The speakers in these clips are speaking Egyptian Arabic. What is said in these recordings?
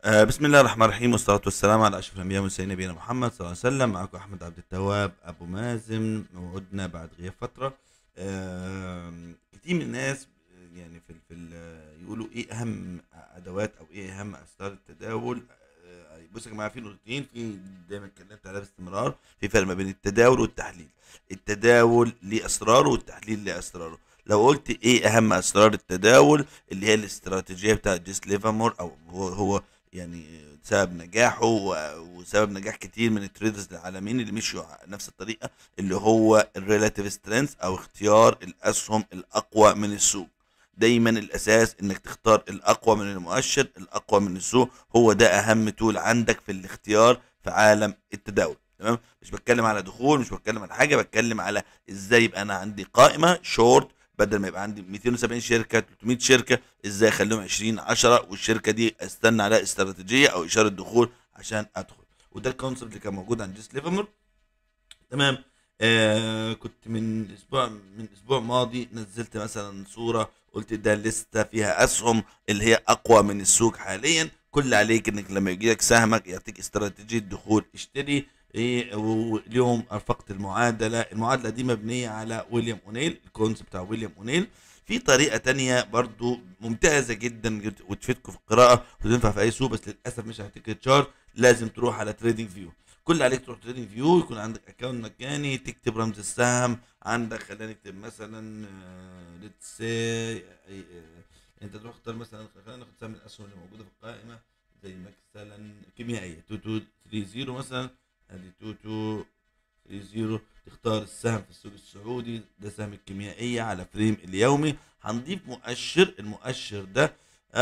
آه، بسم الله الرحمن الرحيم والصلاة والسلام على أشرف الأنبياء والمرسلين نبينا محمد صلى الله عليه وسلم معكم أحمد عبد التواب أبو مازن موعدنا بعد غياب فترة آم، كتير من الناس يعني في في ال- يقولوا إيه أهم أدوات أو إيه أهم أسرار التداول آه، بصوا يا جماعة في نقطتين في دايما اتكلمت عليها باستمرار في فرق ما بين التداول والتحليل التداول ليه أسراره والتحليل ليه أسراره لو قلت ايه اهم اسرار التداول اللي هي الاستراتيجيه بتاعت جيس ليفامور او هو هو يعني سبب نجاحه و- وسبب نجاح كتير من التريدرز العالميين اللي مشوا على نفس الطريقه اللي هو الريلاتيف سترينث او اختيار الاسهم الاقوى من السوق دايما الاساس انك تختار الاقوى من المؤشر الاقوى من السوق هو ده اهم تول عندك في الاختيار في عالم التداول تمام مش بتكلم على دخول مش بتكلم على حاجه بتكلم على ازاي يبقى انا عندي قائمه شورت بدل ما يبقى عندي 270 شركه 300 شركه ازاي اخليهم 20 10 والشركه دي استنى عليها استراتيجيه او اشاره دخول عشان ادخل وده الكونسبت اللي كان موجود عند جيس ليفرمور تمام آه كنت من اسبوع من اسبوع ماضي نزلت مثلا صوره قلت ده لسته فيها اسهم اللي هي اقوى من السوق حاليا كل عليك انك لما يجي لك سهمك يعطيك استراتيجيه دخول اشتري ايه واليوم ارفقت المعادله المعادله دي مبنيه على ويليام اونيل الكونسبت بتاع ويليام اونيل في طريقه تانية برضو ممتازه جدا جد- وتفيدكم في القراءه وتنفع في اي سوق بس للاسف مش هتيجي تشارت لازم تروح على تريدنج فيو كل اللي عليك تروح تريدنج فيو يكون عندك اكونت مجاني تكتب رمز السهم عندك خلينا نكتب مثلا ليتس سي انت تروح تختار مثلا خلينا ناخد سهم من الاسهم اللي موجوده في القائمه زي مثلا كيميائيه 2230 مثلا ادي 2230 تختار السهم في السوق السعودي ده سهم الكيميائيه على فريم اليومي هنضيف مؤشر المؤشر ده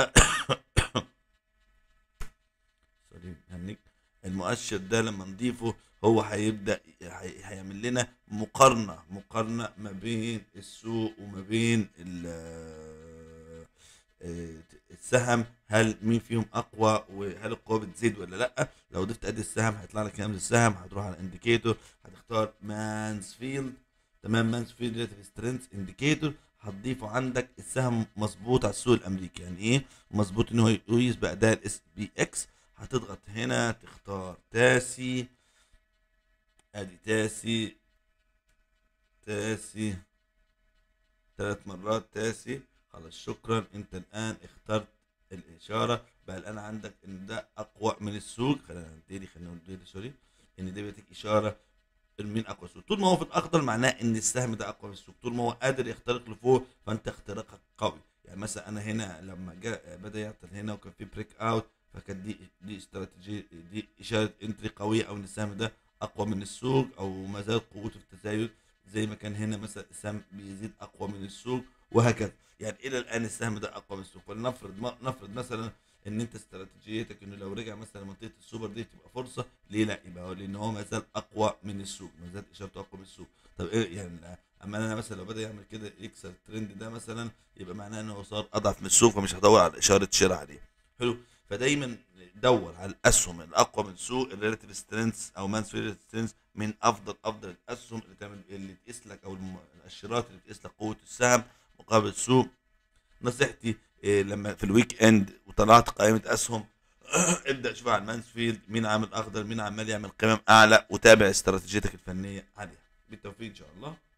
سوري هنيك المؤشر ده لما نضيفه هو هيبدا هي- هيعمل لنا مقارنه مقارنه ما بين السوق وما بين ال- آه، السهم هل مين فيهم اقوى وهل القوه بتزيد ولا لا لو ضفت ادي السهم هيطلع لك رمز السهم هتروح على الانديكيتور هتختار مانسفيلد تمام مانسفيلد ريلاتيف سترينث انديكيتور هتضيفه عندك السهم مظبوط على السوق الامريكي يعني ايه مظبوط ان هو يقيس باداء الاس بي اكس هتضغط هنا تختار تاسي ادي تاسي تاسي ثلاث مرات تاسي خلاص شكرا انت الان اخترت الاشاره بقى الان عندك ان ده اقوى من السوق خلينا نبتدي خلينا نبتدي سوري ان ده بيديك اشاره مين اقوى سوق طول ما هو في الاخضر معناه ان السهم ده اقوى من السوق طول ما هو قادر يخترق لفوق فانت اختراقك قوي يعني مثلا انا هنا لما جاء بدا يعطل هنا وكان في بريك اوت فكانت دي دي استراتيجيه دي اشاره انتري قويه او ان السهم ده اقوى من السوق او ما زال قوته في التزايد زي ما كان هنا مثلا السهم بيزيد اقوى من السوق وهكذا يعني الى الان السهم ده اقوى من السوق فلنفرض ما نفرض مثلا ان انت استراتيجيتك انه لو رجع مثلا منطقه السوبر دي تبقى فرصه ليه لا يبقى هو لان هو ما زال اقوى من السوق ما زال اشارته اقوى من السوق طب ايه يعني لا. اما انا مثلا لو بدا يعمل كده يكسر الترند ده مثلا يبقى معناه انه هو صار اضعف من السوق فمش هدور على اشاره شراء عليه حلو فدايما دور على الاسهم الاقوى من السوق الريلاتيف سترينث او مانس سترينث من افضل افضل الاسهم اللي تعمل اللي تقيس لك او المؤشرات اللي بتقيس لك قوه السهم مقابل السوق نصيحتي إيه لما في الويك اند وطلعت قائمه اسهم ابدا شوف على المانسفيلد مين عامل اخضر مين عمال يعمل قيم اعلى وتابع استراتيجيتك الفنيه عليها بالتوفيق ان شاء الله